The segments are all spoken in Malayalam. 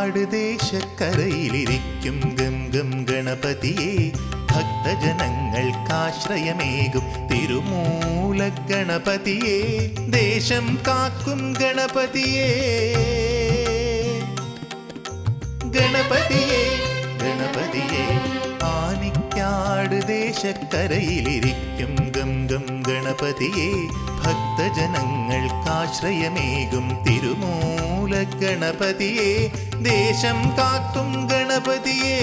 ആനിക്കാട് ദേശക്കരയിലിരിക്കും ഗം ഗം ഗണപതിയെ ഭക്തജനങ്ങൾക്കാശ്രയമേകും തിരുമൂല ഗണപതിയെ ദേശം കാക്കും ഗണപതിയെ ഗണപതിയെ ഗണപതിയെ ആനിക്കാട് ദേശക്കരയിലിരിക്കും ഗം ഗം ഗണപതിയെ ഭക്തജനങ്ങൾക്കാശ്രയമേകും തിരുമൂല ഗണപതിയെ ദേശം കാക്കും ഗണപതിയെ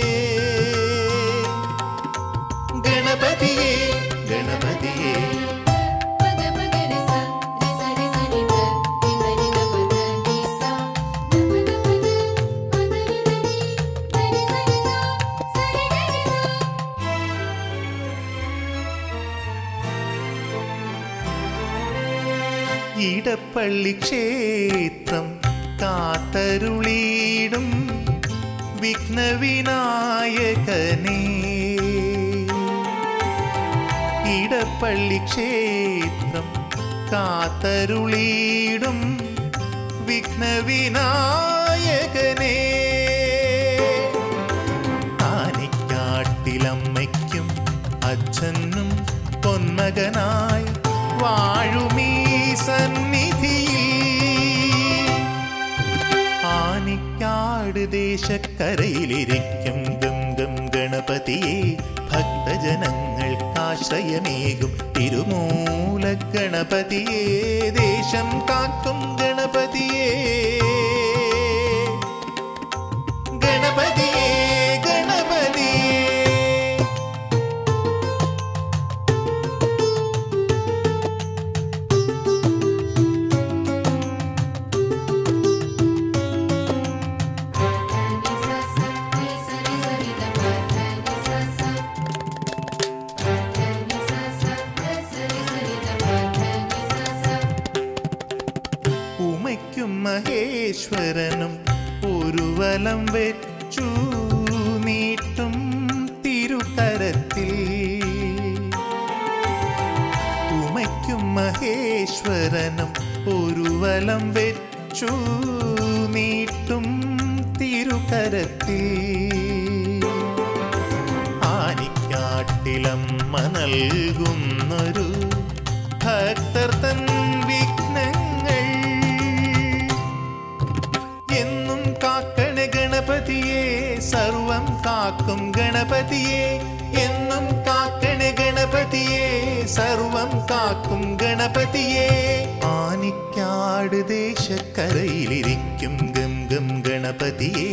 ഗണപതിയെ ഗണപതിയെ പദ പദ രസ രസ രസ നിധ നിധ നിധ പദ നിസ പദ പദ പദ നിധ നി ധനി സനി സ സരി ഗരി സ ഇടപ്പള്ളി ക്ഷേത്രം കാത്തരുളീടും വിഘ്നവിനായകനേ ഇടപ്പള്ളി ക്ഷേത്രം കാത്തരുളീടും വിഘ്നവിനായകനേ ആനിക്കാട്ടിലമ്മയ്ക്കും അച്ഛനും പൊന്മകനായി വാഴുമീ സന്നിധിയിൽ ആനിക്കാട് ദേശക്കരയിലിരിക്കും ഗം ഗം ഗണപതിയെ ഭക്തജനങ്ങൾക്കാശ്രയമേകും തിരുമൂല ഗണപതിയെ ദേശം കാക്കും ഗണപതിയെ ഗണപതിയെ ഗണപതിയെ ധനി സ സ നി സരി സരി ധ ധനി സ സ ധനി സ സ സരി സരി ധ ധനി സ സ ഉമയ്ക്കും മഹേശ്വരനും ഒരു വലം വെച്ചു നീട്ടും തിരുക്കരത്തിൽ ഉമയ്ക്കും മഹേശ്വരനും ഒരു വലം വെച്ചു നീട്ടും തിരുക്കരത്തിൽ ആനിക്കാട്ടിലമ്മ നൽകുന്നൊരു ഭക്തർ തൻ വിഘ്നങ്ങൾ എന്നും കാക്കണ ഗണപതിയെ സർവം കാക്കും ഗണപതിയെ എന്നും കാക്കണ ഗണപതിയെ സർവം കാക്കും ഗണപതിയെ ആനിക്കാട് ദേശക്കരയിലിരിക്കും ഗം ഗം ഗണപതിയെ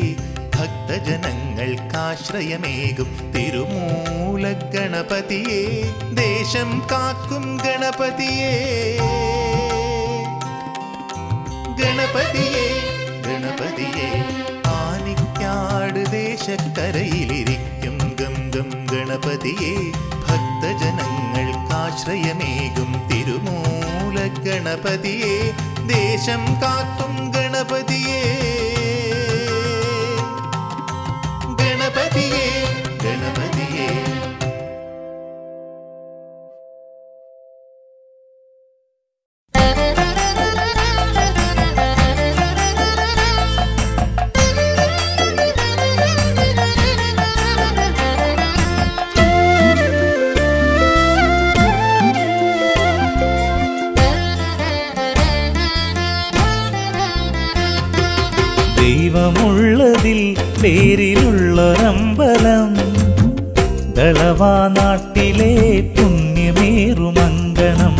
ഭക്തജനങ്ങൾക്കാശ്രയമേകും തിരുമൂല ഗണപതിയെ ദേശം കാക്കും ഗണപതിയെ ഗണപതിയെ ഗണപതിയെ ആനിക്കാട് ദേശക്കരയിലിരിക്കും ഗം ഗം ഗണപതിയെ ഭക്തജനങ്ങൾക്കാശ്രയമേകും തിരുമൂല ഗണപതിയെ ദേശം കാക്കും ഗണപതിയെ ഗണപതിയെ ഗണപതിയെ ദൈവമുള്ളതിൽ പേരിലുള്ളൊരമ്പലം ദളവാ നാട്ടിലെ പുണ്യമേറുമങ്കണം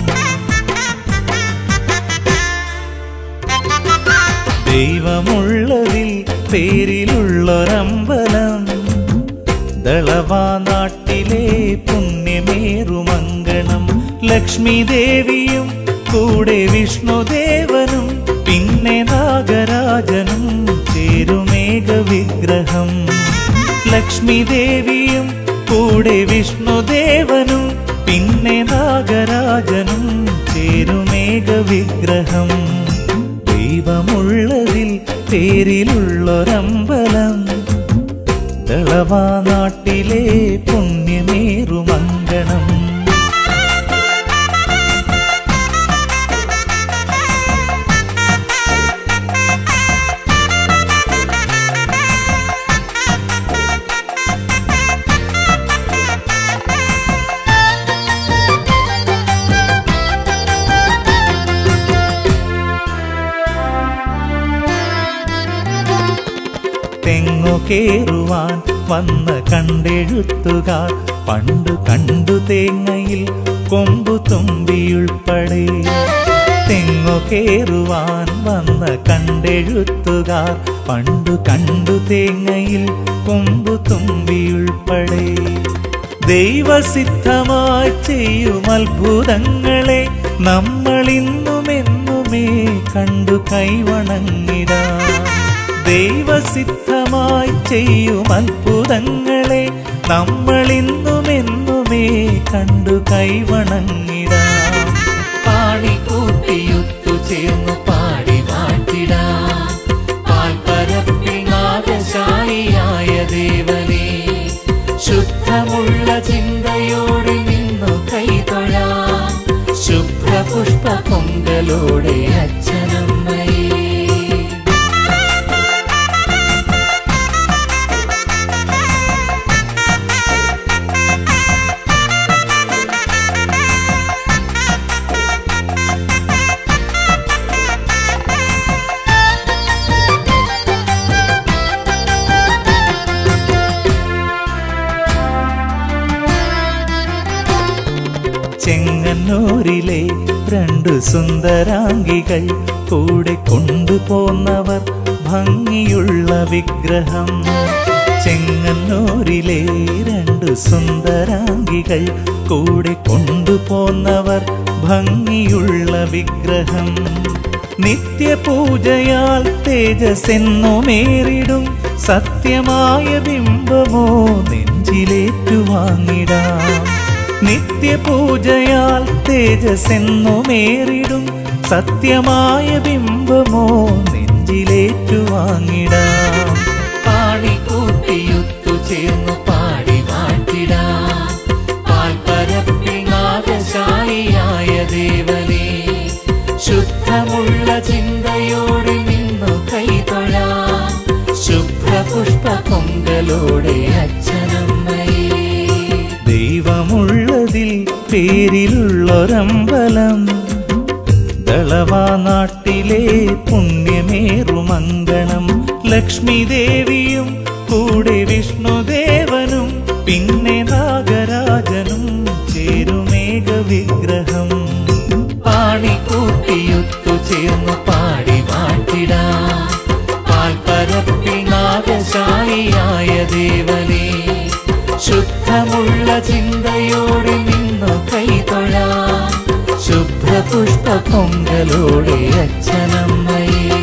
ദൈവമുള്ളതിൽ പേരിലുള്ളൊരമ്പലം ദളവാ നാട്ടിലെ പുണ്യമേറുമങ്കണം ലക്ഷ്മി ദേവിയും കൂടെ വിഷ്ണുദേവനും പിന്നെ നാഗരാജനും ചേരുമേഘ വിഗ്രഹം ലക്ഷ്മി ദേവിയും കൂടെ വിഷ്ണുദേവനും പിന്നെ നാഗരാജനും ചേരുമേഘ വിഗ്രഹം ദൈവമുള്ളതിൽ പേരിലുള്ളൊരമ്പലം ദളവാ നാട്ടിലെ പുണ്യമേറുമങ്കണം ധനി തെങ്ങൊക്കേറുവാൻ വന്ന കണ്ടെഴുത്തുകാർ പണ്ടു കണ്ടു തേങ്ങയിൽ കൊമ്പു തുമ്പിയുൾപ്പെടെ തെങ്ങൊക്കേറുവാൻ വന്ന കണ്ടെഴുത്തുകാർ പണ്ടു കണ്ടു തേങ്ങയിൽ കൊമ്പു തുമ്പിയുൾപ്പെടെ ദൈവസിദ്ധമായി ചെയ്യും അത്ഭുതങ്ങളെ നമ്മൾ ഇന്നുമെന്നുമേ കണ്ടു കൈവണങ്ങിടാം ദൈവസിദ്ധമായി ചെയ്യും അത്ഭുതങ്ങളെ നമ്മൾ ഇന്നുമെന്നുമേ കണ്ടു കൈവണങ്ങിടാം പാടിക്കൂട്ടിയുത്തു ചേർന്നു പാടി മാറ്റിടാം പാൽപ്പരപ്പിൽ നാഗശായിയായ ദേവനെ ശുദ്ധമുള്ള ചിന്തയോടെ നിന്നു കൈതൊഴാം ശുഭ്രപുഷ്പ പൊങ്കലോടെ അച്ഛനമ്മയേ ചെങ്ങന്നൂരിലെ രണ്ടു സുന്ദരാംഗികൾ കൂടെ കൊണ്ടുപോന്നവർ ഭംഗിയുള്ള വിഗ്രഹം ചെങ്ങന്നൂരിലെ രണ്ടു സുന്ദരാംഗികൾ കൂടെ കൊണ്ടുപോന്നവർ ഭംഗിയുള്ള വിഗ്രഹം നിത്യപൂജയാൽ തേജസ്സെന്നുമേറിടും സത്യമായ ബിംബമോ നെഞ്ചിലേറ്റുവാങ്ങിടാം നിത്യപൂജയാൽ തേജസ്സെന്നുമേറിടും സത്യമായ ബിംബമോ നെഞ്ചിലേറ്റുവാങ്ങിടാം പാടിക്കൂട്ടിയുത്തു ചേർന്നു പാടി മാറ്റിടാം പാൽപ്പരപ്പിൽ നാഗശായിയായ ദേവനെ ശുദ്ധമുള്ള ചിന്തയോടെ നിന്നു കൈതൊഴാം ശുഭ്രപുഷ്പ പൊങ്കലോടെ അച്ഛനമ്മയേ ദൈവമുള്ളതിൽ പേരിലുള്ളൊരമ്പലം ദളവാ നാട്ടിലെ പുണ്യമേറുമങ്കണം ലക്ഷ്മി ദേവിയും കൂടെ വിഷ്ണുദേവനും പിന്നെ നാഗരാജനും ചേരുമേഘ വിഗ്രഹം പാടിക്കൂട്ടിയുത്തു ചേർന്ന് പാടി മാറ്റിടാം പാൽപ്പരപ്പിൽ നാഗശായിയായ ദേവനെ ശുദ്ധമുള്ള ചിന്തയോടെ നിന്നു കൈതൊഴാം ശുഭ്രപുഷ്പ പൊങ്കലോടെ അച്ഛനമ്മയേ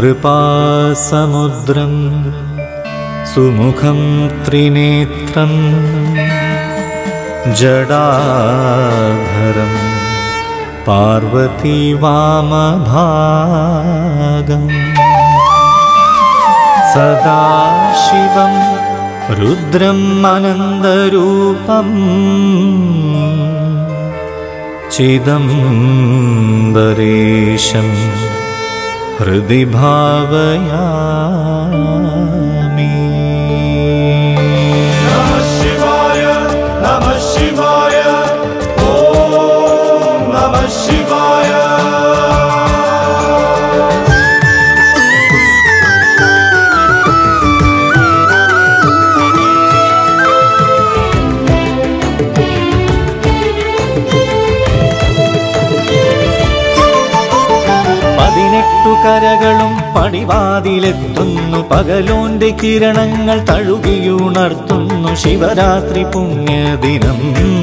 കൃപാസമുദ്രം സുമുഖം ത്രിനേത്രം ജടാധരം പാർവതി വാമഭാഗം സദാശിവം രുദ്രം അനന്തരൂപം ചിദംബരേശം ഹൃദി ഭാവയാമി शिवाय नमः शिवाय ॐ नमः शिवाय പതിനെട്ടു കരകളും പടിവാതിലെത്തുന്നു പകലോന്റെ കിരണങ്ങൾ തഴുകിയുണർത്തുന്നു ശിവരാത്രി പുണ്യദിനം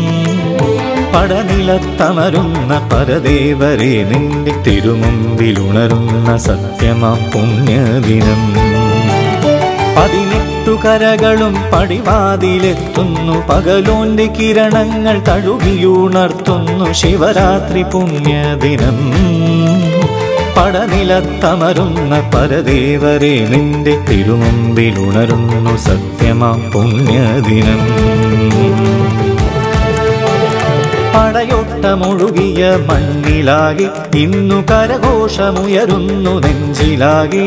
പടനിലത്തമരുന്ന പരദേവരെ നിന്റെ തിരുമുമ്പിലുണരുന്ന സത്യമാ പുണ്യദിനം പതിനെട്ടു കരകളും പടിവാതിലെത്തുന്നു പകലോന്റെ കിരണങ്ങൾ തഴുകിയുണർത്തുന്നു ശിവരാത്രി പുണ്യദിനം പടനിലത്തമരുന്ന പരദേവരെ നിന്റെ തിരുമുമ്പിലുണരുന്നു സത്യമാ പുണ്യദിനം പടയൊട്ടമൊഴുകിയ മണ്ണിലാകെ ഇന്നു കരഘോഷമുയരുന്നു നെഞ്ചിലാകെ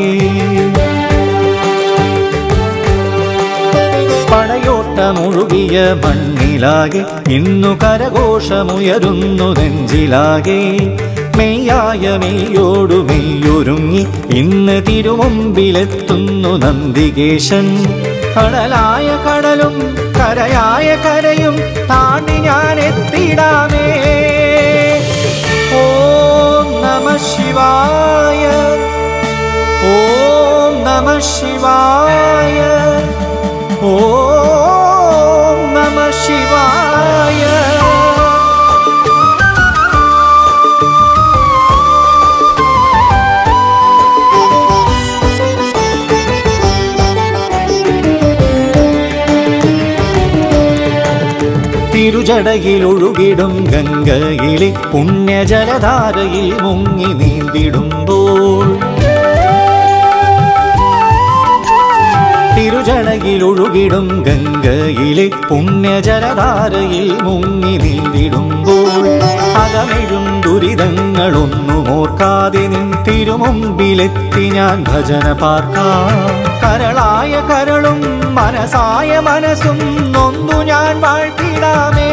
പടയോട്ടമൊഴുകിയ മണ്ണിലാകെ ഇന്നു കരഘോഷമുയരുന്നു നെഞ്ചിലാകെ മെയ്യായ മെയ്യോടു മെയ്യൊരുങ്ങി ഇന്ന് തിരുമുമ്പിലെത്തുന്നു നന്ദികേശൻ കടലായ കടലും കരയായ കരയും താണ്ടി ഞാൻ എത്തിടാമേ ഓം നമ ശിവായ ഓം നമ ശിവായ ഓം നമ ശിവായ തിരുജടയിലൊഴുകിടും ഗംഗയിലെ പുണ്യജലധാരയിൽ മുങ്ങി നീന്തിടുമ്പോൾ തിരുജടയിലൊഴുകിടും ഗംഗയിലെ പുണ്യജലധാരയിൽ മുങ്ങി നീന്തിടുമ്പോൾ അകമെഴും ദുരിതങ്ങളൊന്നും ഓർക്കാതെ നിൻ തിരുമുമ്പിലെത്തി ഞാൻ ഭജന പാർക്കാം കരളായ കരളും മനസായ മനസ്സും നൊന്തു ഞാൻ വാഴ്ത്തിടാമേ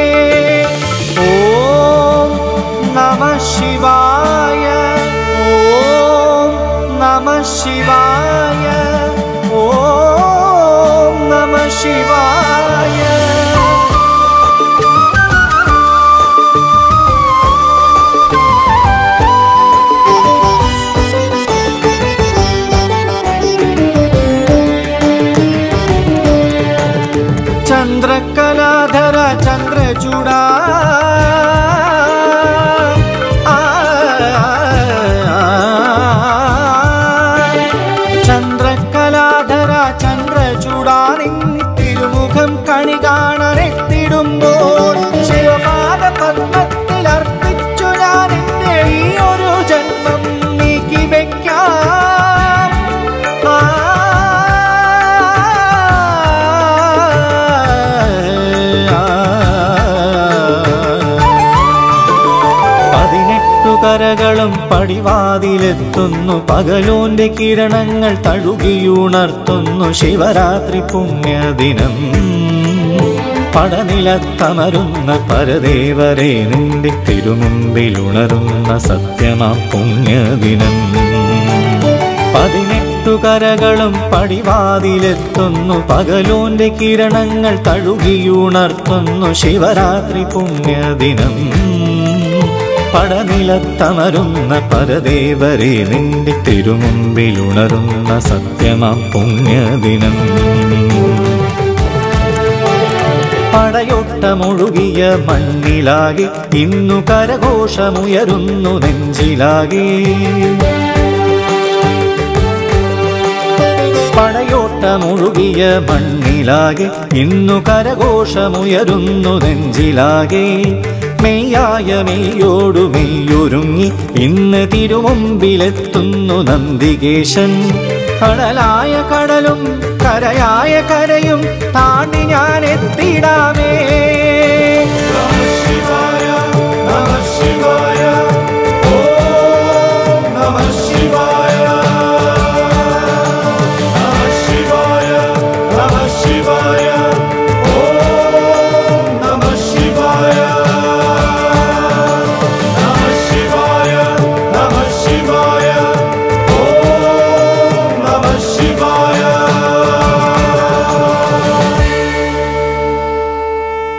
ഓം നമ ശിവായ ഓം നമ ശിവായ ഓം നമ ശിവായ ചന്ദ്രകലാധര ചന്ദ്രചൂടാ ആ, ചന്ദ്രകലാധര ചന്ദ്രചൂടാ നിൻ തിരുമുഖം കണി കാണാനെത്തിടുമ്പോൾ ശിവപാദ പത്മത്തിൽ അർപ്പിച്ചു ഞാൻ എന്റെ ഈ ഒരു ജന്മം നീക്കി വെക്കാം ആ പതിനെട്ടു കരകളും പടിവാതിലെത്തുന്നു പകലോന്റെ കിരണങ്ങൾ തഴുകിയുണർത്തുന്നു ശിവരാത്രി പുണ്യദിനം പടനിലത്തമരുന്ന പരദേവരെ നിന്റെ തിരുമുമ്പിലുണരുന്ന സത്യമാ പുണ്യദിനം പതിനെട്ടു കരകളും പടിവാതിലെത്തുന്നു പകലോന്റെ കിരണങ്ങൾ തഴുകിയുണർത്തുന്നു ശിവരാത്രി പുണ്യദിനം പടനിലത്തമരുന്ന പരദേവരെ നിന്റെ തിരുമുമ്പിലുണരുന്ന സത്യമാ പുണ്യദിനം പടയൊട്ടമൊഴുകിയ മണ്ണിലാകെ ഇന്നു കരഘോഷമുയരുന്നു നെഞ്ചിലാകെ പടയോട്ടമൊഴുകിയ മണ്ണിലാകെ ഇന്നു കരഘോഷമുയരുന്നു നെഞ്ചിലാകെ മെയ്യായ മെയ്യോടു മെയ്യൊരുങ്ങി ഇന്ന് തിരുമുമ്പിലെത്തുന്നു നന്ദികേശൻ കടലായ കടലും കരയായ കരയും താണ്ടി ഞാൻ എത്തിടാമേ ശിവായ നമ ശിവായ ഓം നമ ശിവായ നമ ശിവായ നമ ശിവായ ഓം നമ ശിവായ നമ ശിവായ നമ ശിവായ ഓം നമ ശിവായ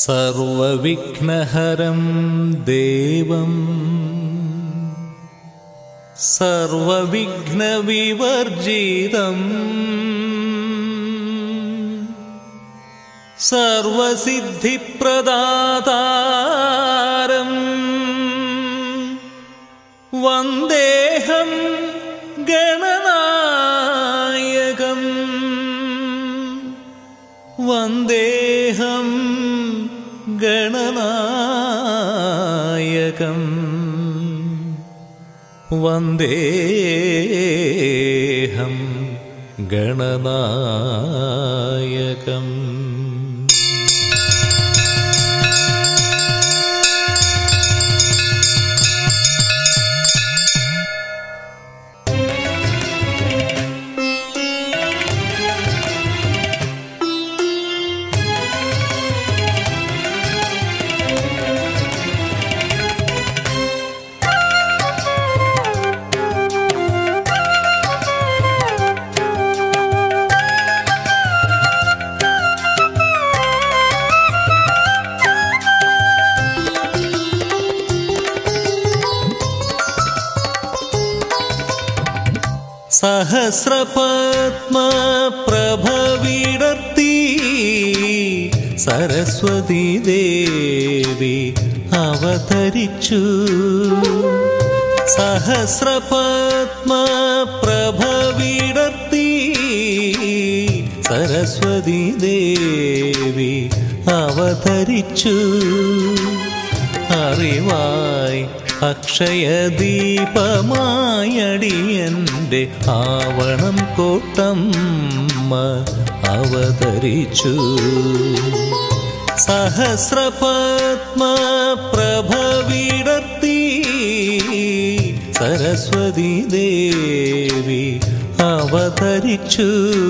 സർവവിഘ്നഹരം ദേവം സർവവിഘ്നവിവർജിതം സർവസിദ്ധിപ്രദാതാരം വന്ദേഹം ഗണനായകം വന്ദേഹം ഗണനായകം വന്ദേഹം ഗണനായകം സഹസ്രപത്മപ്രഭവിടർത്തി സരസ്വതി ദേവി അവതരിച്ചു സഹസ്രപത്മപ്രഭവിടർത്തി സരസ്വതി ദേവി അവതരിച്ചു അറിവായി അക്ഷയദീപമായടിയന്റെ ആവണം കോട്ടമ്മ അവതരിച്ചു സഹസ്രപത്മപ്രഭവിടർത്തി സരസ്വതി ദേവി അവതരിച്ചു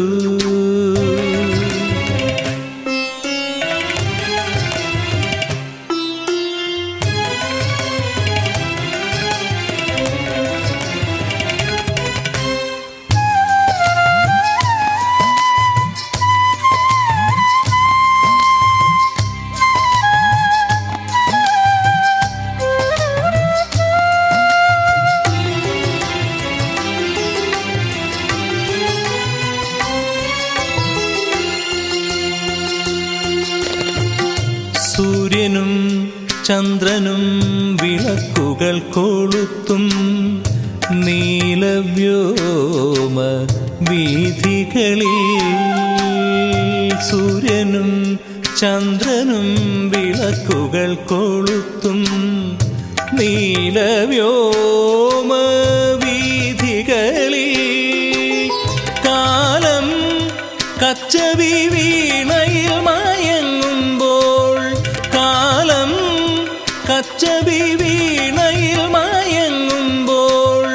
സൂര്യനും ചന്ദ്രനും വിളക്കുകൾ കൊളുത്തും നീലവ്യോമ വീഥികളിൽ സൂര്യനും ചന്ദ്രനും വിളക്കുകൾ കൊളുത്തും നീലവ്യോമ വീഥികളിൽ കാലം കച്ചവി വീണയിൽ മയങ്ങുമ്പോൾ കാലം കച്ചവി വീണയിൽ മയങ്ങുമ്പോൾ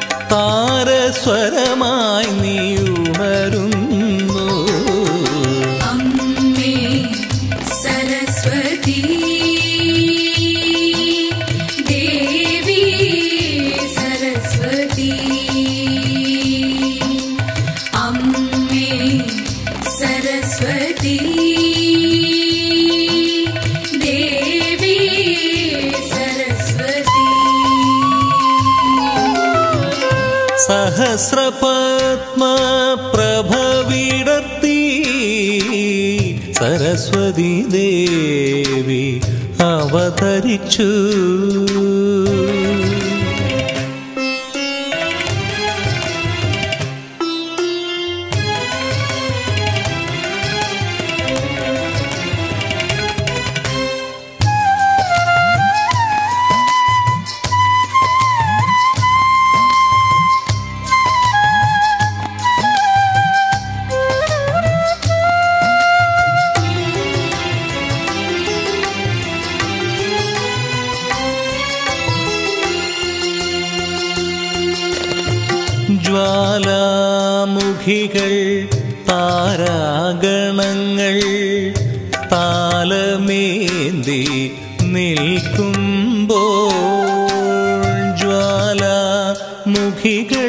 താരസ്വരമായി നീ ഉണരുന്നു അമ്മേ സരസ്വതി ദേവി സരസ്വതി അമ്മേ സരസ്വതി ദേവി സരസ്വതി സഹസ്രപത്മപ്രഭവിടർത്തി സരസ്വതി ദേവി അവതരിച്ചു ജ്വാലാമുഖികൾ താരാഗണങ്ങൾ താലമേന്തി നിൽക്കുമ്പോൾ ജ്വാലാമുഖികൾ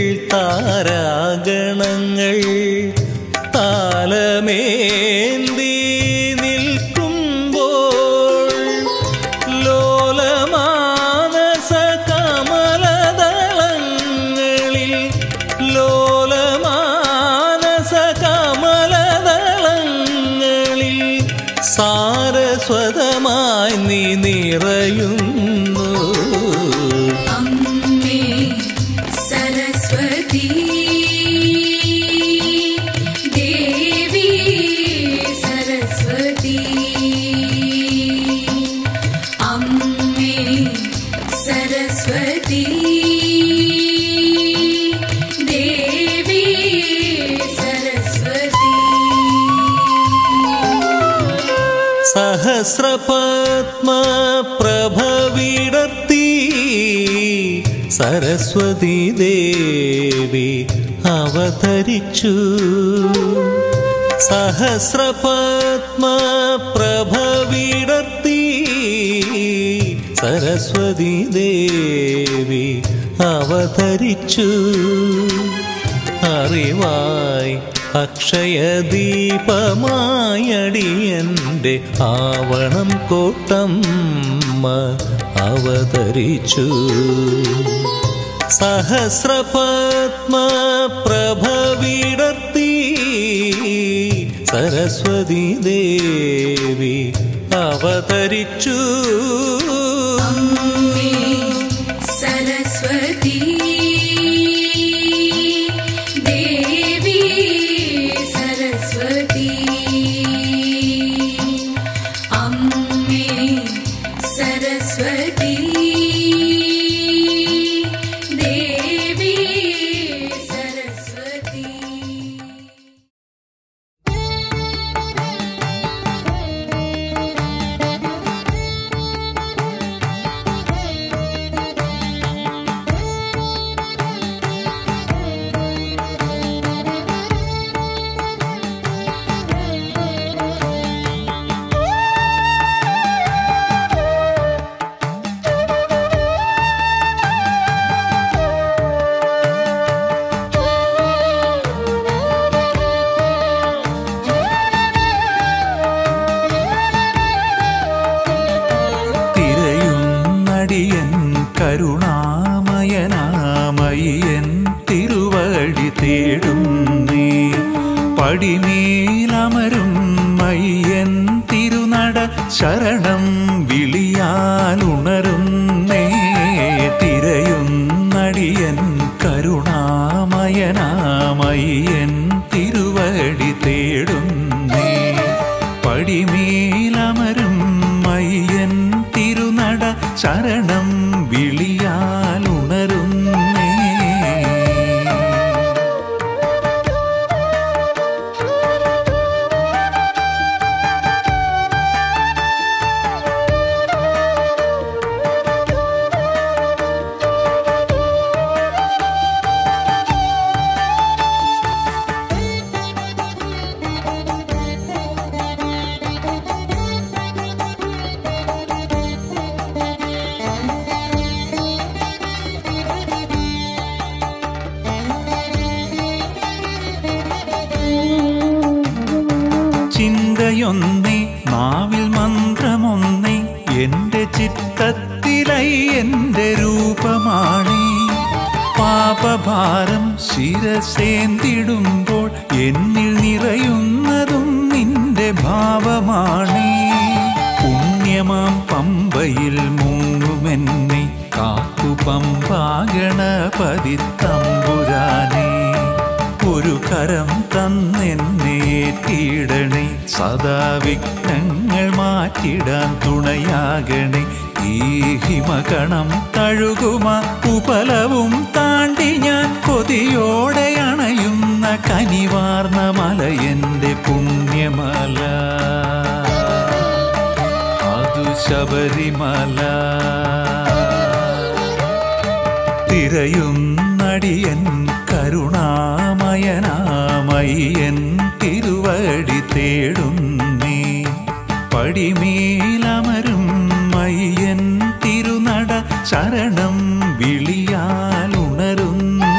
താരാഗണങ്ങൾ താലമേന്തി നിൽക്കുമ്പോൾ നിറയുന്നു അമ്മേ സരസ്വതി ദേവി സരസ്വതി അമ്മേ സരസ്വതി ദേവി സരസ്വതി സഹസ്രപത്മപ്രഭവിടർത്തി സരസ്വതി ദേവി അവതരിച്ചു സഹസ്രപത്മപ്രഭവിടർത്തി സരസ്വതി ദേവി അവതരിച്ചു അറിവായി അക്ഷയദീപമായടിയന്റെ ആവണം കോട്ടമ്മ അവതരിച്ചു സഹസ്രപത്മപ്രഭവിടർത്തി സരസ്വതി ദേവി അവതരിച്ചു അമ്മേ സരസ്വതി ദേവി സരസ്വതി അമ്മേ സരസ്വതി ദേവി സരസ്വതി തിരയുന്നടിയൻ കരുണാമയനാമയ്യൻ തിരുവഴി തേടും നീ പടിമേലമരും മയ്യൻ തിരുനട ശരണം വിളിയാലുണരും നേ തിരയുന്നടിയൻ കരുണാമയനാമയ്യൻ തിരുവടി തേടും നീ പടിമേലമരും മയ്യൻ തിരുനട ശരണം വിളിയാലുണരുന്നേ ചിന്തയൊന്നേ നാവിൽ മന്ത്രമൊന്നേ എന്റെ ചിത്തത്തിലായി എന്റെ രൂപമാണേ പാപഭാരം ശിരസേന്തിടുമ്പോൾ എന്നിൽ നിറയുന്നതും നിന്റെ ഭാവമാണേ പുണ്യമാം പമ്പയിൽ മുങ്ങുമെന്നെ കാക്കു പമ്പാഗണപതി തമ്പുരാനേ ഒരു കരം തന്നെന്നെ തീടണേ സദാ വിഘ്നങ്ങൾ മാറ്റിടാൻ തുണയാകണേ ഈ ഹിമകണം തഴുകുമ ഉപലവും താണ്ടി ഞാൻ കൊതിയോടെ അണയുന്ന കനിവാർന്ന മലയന്റെ പുണ്യമല അതു ശബരിമല തിരയുന്നടിയൻ കരുണാമയനാമയ്യൻ തിരുവടി തേടും നീ പടിമേലമരും മയ്യൻ തിരുനട ശരണം വിളിയാലുണരുന്നേ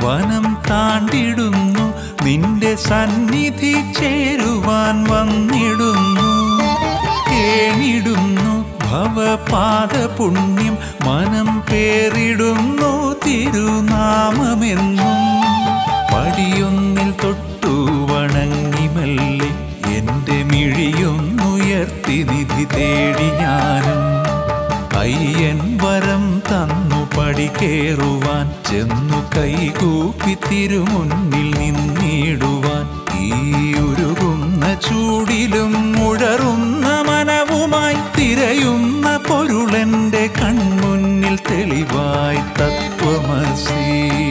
വനം താണ്ടിടുന്നു നിന്റെ സന്നിധി ചേരുവാൻ വന്നിടുന്നു കേണിടുന്നു ഭവപാദ പുണ്യം മനം പേറിടുന്നു തിരുനാമമെന്നും പടിയൊന്നിൽ തൊട്ടു വണങ്ങി മെല്ലെ എന്റെ മിഴിയൊന്നുയർത്തി നിധി തേടി ഞാനും അയ്യൻ വരം തന്നു പടി കേറുവാൻ ചെന്നു കൈകൂപ്പി തിരുമുന്നിൽ നിന്നിടുവാൻ ഈ ഉരുകുന്ന ചൂടിലും ഉഴറുന്ന മനവുമായി തിരയുന്ന പൊരുളെന്റെ കൺമുന്നിൽ തെളിവായി തത്വമസി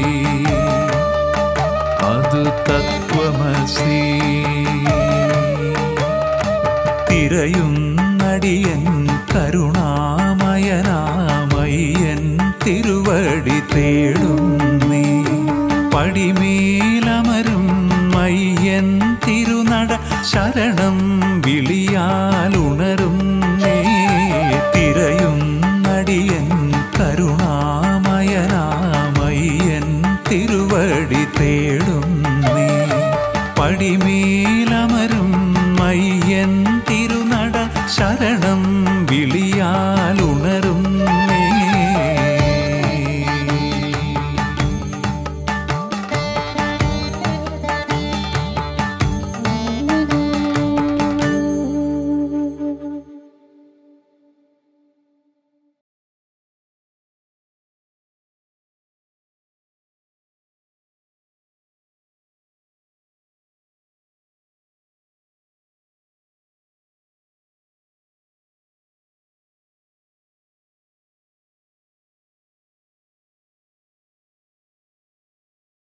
അത് തത്വമസി തിരയുന്നടിയൻ കരുണാമയനാമയ്യൻ തിരുവടി തേടുന്നേ പടിമേലമരും മയ്യൻ തിരുനട ശരണം വിളിയാലുണരുന്നേ